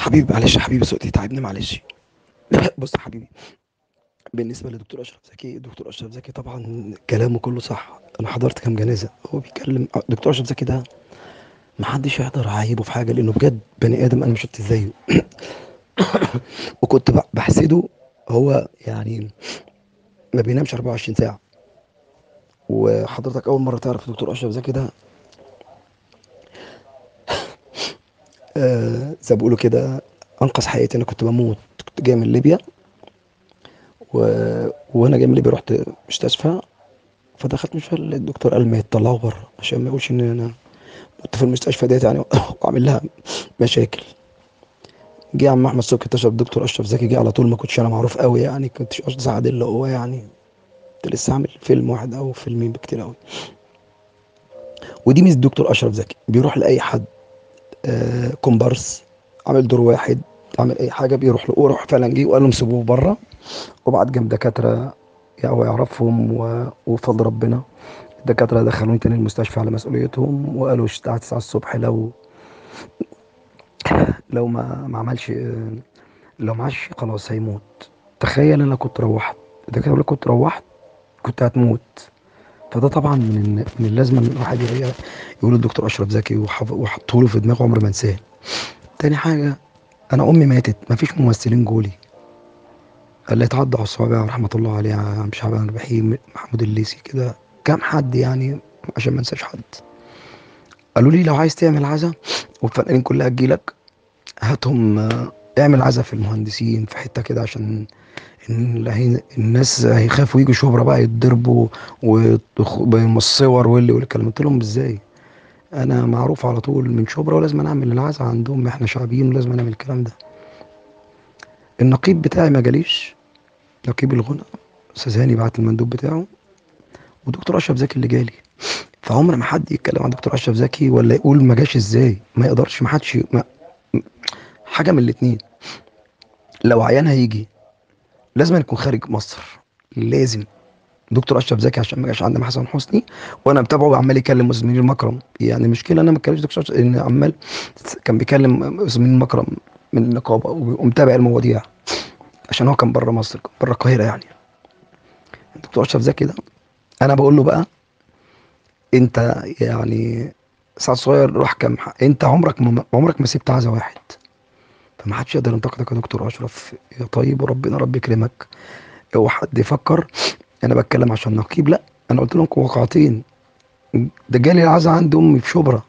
حبيبي معلش يا حبيبي صوتي تعبني معلش بص يا حبيبي بالنسبة لدكتور أشرف زكي دكتور أشرف زكي طبعا كلامه كله صح أنا حضرت كام جنازة هو بيتكلم دكتور أشرف زكي ده محدش يقدر يعيبه في حاجة لأنه بجد بني آدم أنا مش شفت زيه وكنت ب- بحسده هو يعني ما بينامش 24 ساعة وحضرتك أول مرة تعرف دكتور أشرف زكي ده آه زي ما بيقولوا كده أنقذ حياتي أنا كنت بموت كنت جاي من ليبيا و... وأنا جاي من ليبيا رحت مستشفى فدخلت مستشفى الدكتور قال ما يطلعوا بره عشان ما يقولش إن أنا كنت في المستشفى ديت يعني وأعمل لها مشاكل جه عم احمد صبحي اكتشف الدكتور اشرف زكي جه على طول ما كنتش انا معروف قوي يعني كنتش اسعد الا هو يعني كنت لسه عامل فيلم واحد او فيلمين بكتير قوي ودي ميزه الدكتور اشرف زكي بيروح لاي حد آه كومبارس عامل دور واحد عامل اي حاجه بيروح له وراح فعلا جه وقال لهم سيبوه بره وبعد جنب دكاتره يعني هو يعرفهم و- وبفضل ربنا الدكاتره دخلوني تاني المستشفى على مسؤوليتهم وقالوا الساعه 9 الصبح لو لو ما ما عملش آه، لو معاش خلاص هيموت تخيل انا كنت روحت ده كده لو كنت روحت كنت هتموت فده طبعا من من اللازمه ان الواحد يغير يقول الدكتور اشرف زكي وحف- وحطه له في دماغه عمر ما انساه تاني حاجه انا امي ماتت ما فيش ممثلين جولي اللي اتعدى على الصوابع رحمه الله عليه عم شعبان الرحيم محمود الليثي كده كام حد يعني عشان ما انساش حد قالوا لي لو عايز تعمل عزا والفنانين كلها تجيلك هاتهم آه، اعمل عزا في المهندسين في حته كده عشان إن اللي هي- الناس هيخافوا يجوا شبرا بقى يتضربوا والصور واللي والكلام قلت لهم ازاي انا معروف على طول من شبرا ولازم اعمل العزا عندهم احنا شعبيين ولازم نعمل الكلام ده النقيب بتاعي ما جاليش نقيب الغنى استاذ هاني بعت المندوب بتاعه ودكتور اشرف زكي اللي جالي فعمر ما حد يتكلم عن دكتور اشرف زكي ولا يقول ما جاش ازاي ما يقدرش ما حدش ما حاجه من الاتنين لو عيان هيجي لازم يكون خارج مصر لازم دكتور اشرف زكي عشان ما جاش عندنا حسن حسني وانا متابعه وعمال يكلم زميلي المكرم يعني المشكله انا ما اتكلمش دكتور أشرف ان عمال كان بيكلم زميلي المكرم من النقابه ومتابع المواضيع عشان هو كان بره مصر كان بره القاهره يعني دكتور اشرف زكي ده انا بقول له بقى انت يعني سعد صغير روح كام انت عمرك ما عمرك ما سبت عزا واحد فما حدش يقدر ينتقدك يا دكتور اشرف يا طيب وربنا رب يكرمك اوعى حد يفكر انا بتكلم عشان نقيب لا انا قلت لكم واقعتين ده جالي العزا عند امي في شبرا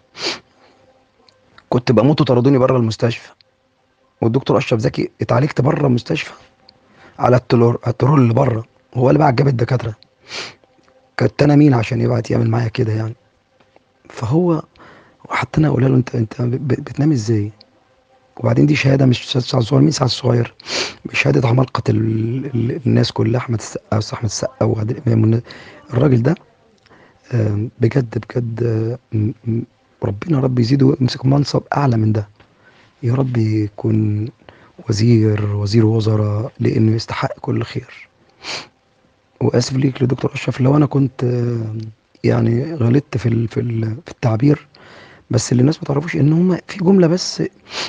كنت بموت وطردوني بره المستشفى والدكتور اشرف زكي اتعالجت بره المستشفى على التلور الترول اللي بره هو اللي بقى جاب الدكاتره كنت انا مين عشان يبعت يعمل معايا كده يعني فهو وحتى انا اقول له انت انت ب- ب- بتنام ازاي وبعدين دي شهاده مش سعد صغير مين سعد صغير شهاده عمالقه ال- ال- الناس كلها احمد السقا استاذ احمد السقا وعادل امام والناس- الراجل ده آم، بجد بجد آه، م- م- ربنا رب يزيده ويمسك منصب اعلى من ده يا رب يكون وزير وزير وزراء لانه يستحق كل خير واسف ليك لدكتور اشرف لو انا كنت آه، يعني غلطت في ال- في ال- في التعبير بس اللي الناس ما تعرفوش ان هم في جمله بس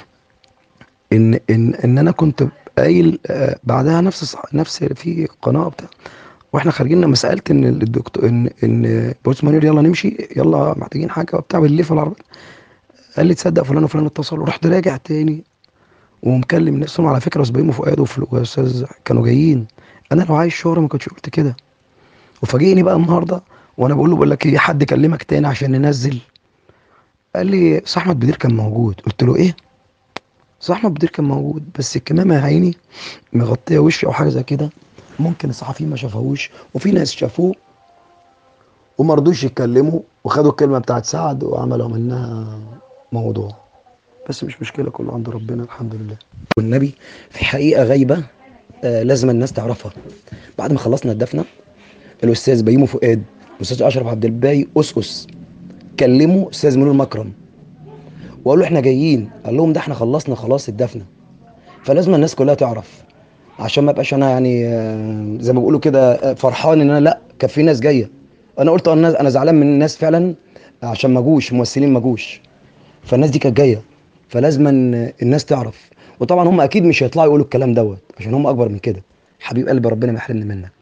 ان ان ان انا كنت قايل آه، بعدها نفس الصح- نفس في قناه بتاع واحنا خارجين لما سالت ان الدكتور ان ان بص منير يلا نمشي يلا محتاجين حاجه وبتاع بالليل في العربيه قال لي تصدق فلان وفلان اتصل ورحت راجع تاني ومكلم الناس على فكره استاذ بيومي فؤاد وفل- واستاذ كانوا جايين انا لو عايش شهره ما كنتش قلت كده وفاجئني بقى النهارده وانا بقول له بقول لك ايه حد كلمك تاني عشان ننزل قال لي صح احمد بدير كان موجود قلت له ايه صح احمد بدير كان موجود بس الكمامه يا عيني مغطيه وشي او حاجه زي كده ممكن الصحفيين ما شافوهوش وفي ناس شافوه وما رضوش يتكلموا وخدوا الكلمه بتاعت سعد وعملوا منها موضوع بس مش مشكله كله عند ربنا الحمد لله والنبي في حقيقه غايبه آه لازم الناس تعرفها بعد ما خلصنا الدفنه الاستاذ بيومي فؤاد الاستاذ اشرف عبد الباقي اسس كلموا استاذ منير مكرم وقالوا له احنا جايين قال لهم ده احنا خلصنا خلاص الدفنه فلازم الناس كلها تعرف عشان ما ابقاش انا يعني آه، زي ما بيقولوا كده آه، فرحان ان انا لا كان في ناس جايه انا قلت انا انا زعلان من الناس فعلا عشان ما جوش ممثلين ما جوش فالناس دي كانت جايه فلازم الناس تعرف وطبعا هم اكيد مش هيطلعوا يقولوا الكلام دوت عشان هم اكبر من كده حبيب قلبي ربنا ما يحرمني منك